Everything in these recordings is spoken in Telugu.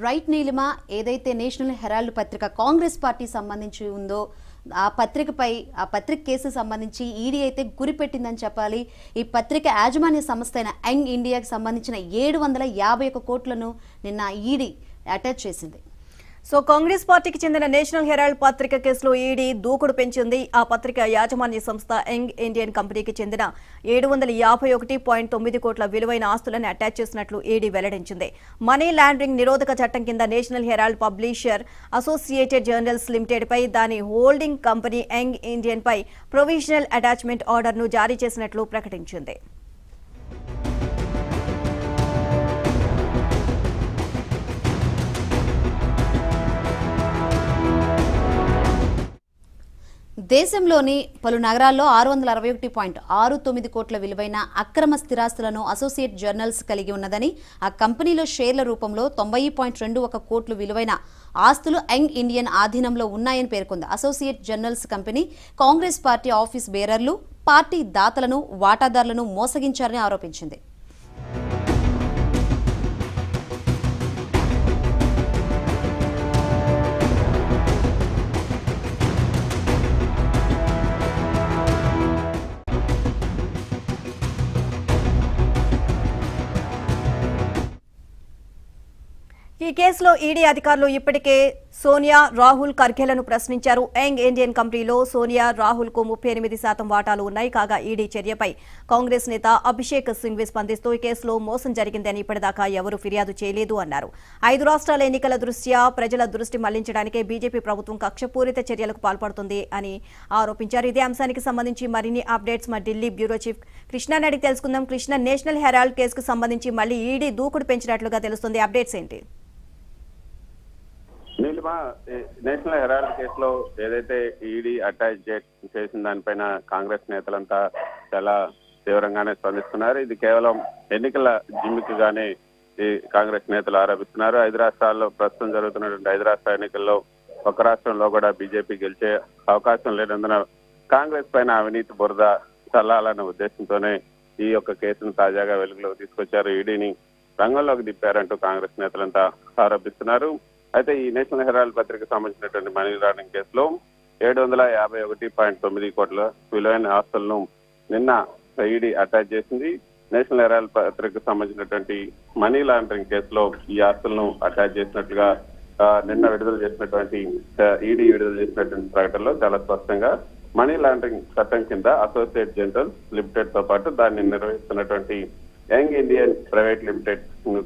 రైట్ నీలిమ ఏదైతే నేషనల్ హెరాల్డ్ పత్రిక కాంగ్రెస్ పార్టీ సంబంధించి ఉందో ఆ పత్రికపై ఆ పత్రిక కేసు సంబంధించి ఈడీ అయితే గురిపెట్టిందని చెప్పాలి ఈ పత్రిక యాజమాన్య సంస్థ అయిన యంగ్ ఇండియాకి సంబంధించిన ఏడు వందల యాభై ఒక కోట్లను నిన్న ఈడీ అటాచ్ చేసింది సో కాంగ్రెస్ పార్టీకి చెందిన నేషనల్ హెరాల్డ్ పత్రిక కేసులో ఈడీ దూకుడు పెంచింది ఆ పత్రిక యాజమాన్య సంస్థ యంగ్ ఇండియన్ కంపెనీకి చెందిన ఏడు వందల యాభై ఒకటి పాయింట్ తొమ్మిది కోట్ల విలువైన ఆస్తులను అటాచ్ చేసినట్లు ఈడీ వెల్లడించింది మనీ లాండరింగ్ నిరోధక చట్టం కింద national herald publisher associated journals limited పై దాని హోల్డింగ్ కంపెనీ యంగ్ ఇండియన్ పై ప్రొవిజనల్ అటాచ్మెంట్ ఆర్డర్ను జారీ చేసినట్లు ప్రకటించింది దేశంలోని పలు నగరాల్లో ఆరు వందల అరవై ఒకటి పాయింట్ ఆరు తొమ్మిది కోట్ల విలువైన అక్రమ స్థిరాస్తులను అసోసియేట్ జర్నల్స్ కలిగి ఉన్నదని ఆ కంపెనీలో షేర్ల రూపంలో తొంభై పాయింట్ రెండు ఒక కోట్లు విలువైన ఆస్తులు యంగ్ ఇండియన్ ఆధీనంలో ఉన్నాయని పేర్కొంది associate journals company Congress party office బేరర్లు పార్టీ దాతలను వాటాదారులను మోసగించారని ఆరోపించింది ఈ కేసులో ఈడీ అధికారులు ఇప్పటికే సోనియా రాహుల్ ఖర్గేలను ప్రశ్నించారు యంగ్ ఇండియన్ కంపెనీలో సోనియా రాహుల్ కు ముప్పై ఎనిమిది శాతం వాటాలు ఉన్నాయి కాగా ఈడీ చర్యపై కాంగ్రెస్ నేత అభిషేక్ సింఘ్వి స్పందిస్తూ ఈ కేసులో మోసం జరిగిందని ఇప్పటిదాకా ఎవరూ ఫిర్యాదు చేయలేదు అన్నారు ఐదు రాష్ట్రాల ఎన్నికల దృష్ట్యా ప్రజల దృష్టి మళ్లించడానికే బీజేపీ ప్రభుత్వం కక్షపూరిత చర్యలకు పాల్పడుతుంది అని ఆరోపించారు ఇదే అంశానికి సంబంధించి మరిన్ని అప్డేట్స్ మా ఢిల్లీ బ్యూరో చీఫ్ కృష్ణాని అడిగి తెలుసుకుందాం కృష్ణ నేషనల్ హెరాల్డ్ కేసుకు సంబంధించి మళ్ళీ ఈడీ దూకుడు పెంచినట్లుగా తెలుస్తుంది అప్డేట్స్ ఏంటి నీలిమా ఈ నేషనల్ హెరాల్డ్ కేసులో ఏదైతే ఈడీ అటాచ్ చేసిన దానిపైన కాంగ్రెస్ నేతలంతా చాలా తీవ్రంగానే స్పందిస్తున్నారు ఇది కేవలం ఎన్నికల జిమ్మికిగానే ఈ కాంగ్రెస్ నేతలు ఆరోపిస్తున్నారు ఐదు రాష్ట్రాల్లో ప్రస్తుతం జరుగుతున్నటువంటి ఐదు రాష్ట్ర ఎన్నికల్లో ఒక రాష్ట్రంలో కూడా బీజేపీ గెలిచే అవకాశం లేనందున కాంగ్రెస్ పైన అవినీతి బురద చల్లాలన్న ఉద్దేశంతోనే ఈ యొక్క కేసును తాజాగా వెలుగులోకి తీసుకొచ్చారు ఈడీని రంగంలోకి దింపారంటూ కాంగ్రెస్ నేతలంతా ఆరోపిస్తున్నారు అయితే ఈ నేషనల్ హెరాల్డ్ పత్రిక సంబంధించినటువంటి మనీ లాండరింగ్ కేసులో ఏడు వందల యాభై ఒకటి పాయింట్ తొమ్మిది కోట్ల విలువైన ఆస్తులను నిన్న ఈడీ అటాచ్ చేసింది నేషనల్ హెరాల్డ్ పత్రికకు సంబంధించినటువంటి మనీ లాండరింగ్ కేసులో ఈ ఆస్తులను అటాచ్ చేసినట్లుగా ఆ, నిన్న విడుదల చేసినటువంటి ఈడీ విడుదల చేసినటువంటి ప్రకటనలో చాలా స్పష్టంగా మనీ లాండరింగ్ చట్టం కింద అసోసియేట్ జనరల్ లిమిటెడ్ తో పాటు దాన్ని నిర్వహిస్తున్నటువంటి young Indian private limited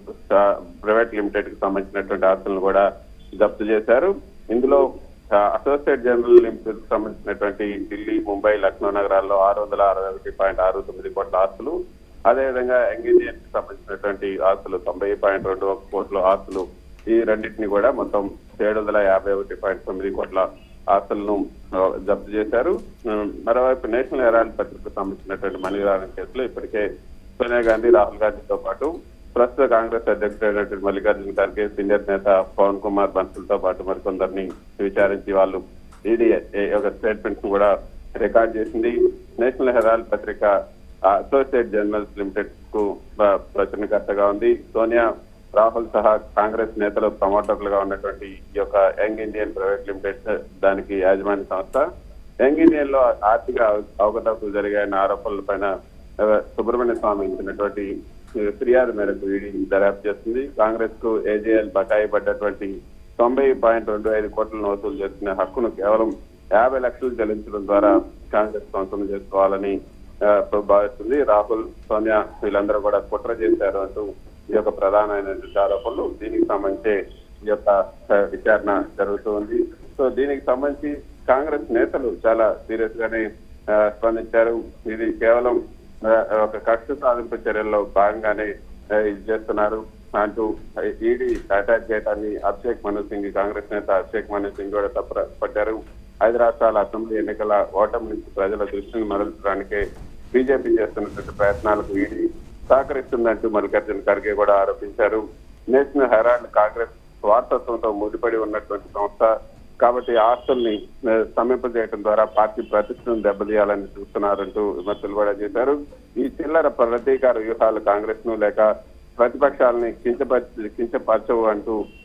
private limited కి సంబంధించినటువంటి ఆస్తులను కూడా జప్తు చేశారు ఇందులో ఆ, అసోసియేట్ జనరల్ లిమిటెడ్ కి సంబంధించినటువంటి ఢిల్లీ ముంబై లక్నో నగరాల్లో ఆరు వందల అరవై ఒకటి పాయింట్ ఆరు తొమ్మిది కోట్ల ఆస్తులు అదేవిధంగా యంగ్ ఇండియన్ కి సంబంధించినటువంటి ఆస్తులు తొంభై పాయింట్ రెండు ఒక కోట్ల ఆస్తులు ఈ రెండింటిని కూడా మొత్తం ఏడు వందల యాభై ఒకటి పాయింట్ తొమ్మిది కోట్ల ఆస్తులను ఆ, జప్తు చేశారు ఉమ్, మరోవైపు నేషనల్ హెరాల్డ్ పత్రికకు సంబంధించినటువంటి మనీ లాండరింగ్ కేసులో ఇప్పటికే సోనియా గాంధీ రాహుల్ గాంధీతో పాటు ప్రస్తుత కాంగ్రెస్ అధ్యక్షుడైనటువంటి మల్లికార్జున ఖర్గే సీనియర్ నేత పవన్ కుమార్ బన్సులతో పాటు మరికొందరిని విచారించి వాళ్ళు ఈడీ యొక్క స్టేట్మెంట్స్ కూడా రికార్డ్ చేసింది నేషనల్ హెరాల్డ్ పత్రిక అసోసియేట్ జర్నల్స్ లిమిటెడ్ కు ప్ర- ప్రచురణకర్తగా ఉంది సోనియా రాహుల్ సహా కాంగ్రెస్ నేతలు ప్రమోటర్లుగా ఉన్నటువంటి ఈ యొక్క యంగ్ ఇండియన్ ప్రైవేట్ లిమిటెడ్ దానికి యాజమాన్య సంస్థ యంగ్ ఇండియన్ లో ఆర్థిక అవ- అవకతవకలు జరిగాయన్న ఆరోపణలపైన ఆ, సుబ్రహ్మణ్య స్వామి ఇచ్చినటువంటి ఆ, ఫిర్యాదు మేరకు ఈడీ దర్యాప్తు చేస్తుంది కాంగ్రెస్ కు ఏజేఎల్ బకాయి పడ్డటువంటి తొంభై పాయింట్ రెండు ఐదు కోట్లను వసూలు చేస్తున్న హక్కును కేవలం యాభై లక్షలు చెల్లించడం ద్వారా కాంగ్రెస్ సొంతం చేసుకోవాలని ఆ, భావిస్తుంది రాహుల్ సోనియా వీళ్ళందరూ కూడా కుట్ర చేశారు అంటూ ఈ యొక్క ప్రధానమైనటువంటి ఆరోపణలు దీనికి సంబంధించి ఈ యొక్క ఆ, విచారణ జరుగుతూ ఉంది సో దీనికి సంబంధించి కాంగ్రెస్ నేతలు చాలా సీరియస్ గానే ఆ, స్పందించారు ఇది కేవలం ఆ, ఒక కక్ష సాధింపు చర్యల్లో భాగంగానే ఆ, ఇది చేస్తున్నారు అంటూ ఈడీ అటాక్ చేయడాన్ని అభిషేక్ మను సింగ్ కాంగ్రెస్ నేత అభిషేక్ మను సింగ్ కూడా తప్పపడ్డారు ఐదు రాష్ట్రాల అసెంబ్లీ ఎన్నికల ఓటమి నుంచి ప్రజల దృష్టిని మరల్చడానికే బీజేపీ చేస్తున్నటువంటి ప్రయత్నాలకు ఈడీ సహకరిస్తుందంటూ మల్లికార్జున ఖర్గే కూడా ఆరోపించారు నేషనల్ హెరాల్డ్ కాంగ్రెస్ వారసత్వంతో ముడిపడి ఉన్నటువంటి సంస్థ కాబట్టి ఆస్తుల్ని ఆ, స్తంభింపజేయడం ద్వారా పార్టీ ప్రతిష్టను దెబ్బతీయాలని చూస్తున్నారంటూ విమర్శలు కూడా చేశారు ఈ చిల్లర ప్రతీకార వ్యూహాలు కాంగ్రెస్ ను లేక ప్రతిపక్షాలని కించపరిచి కించపరచవు అంటూ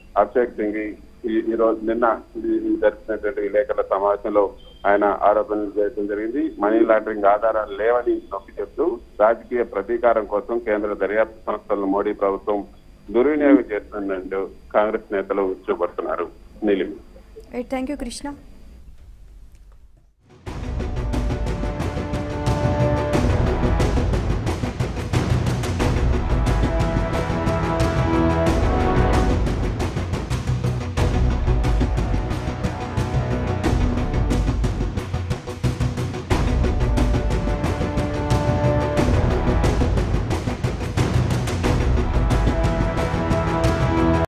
అభిషేక్ సింగ్ ఈ- ఈ రోజు నిన్న ఈ- ఈ జరిపినటువంటి విలేకరుల సమావేశంలో ఆయన ఆరోపణలు చేయడం జరిగింది మనీ లాండరింగ్ ఆధారాలు లేవని నొక్కి చెప్తూ రాజకీయ ప్రతీకారం కోసం కేంద్ర దర్యాప్తు సంస్థలను మోడీ ప్రభుత్వం దుర్వినియోగం చేస్తున్నట్టు కాంగ్రెస్ నేతలు చూపడుతున్నారు నీలిమి థ్యాంక్ యూ కృష్ణ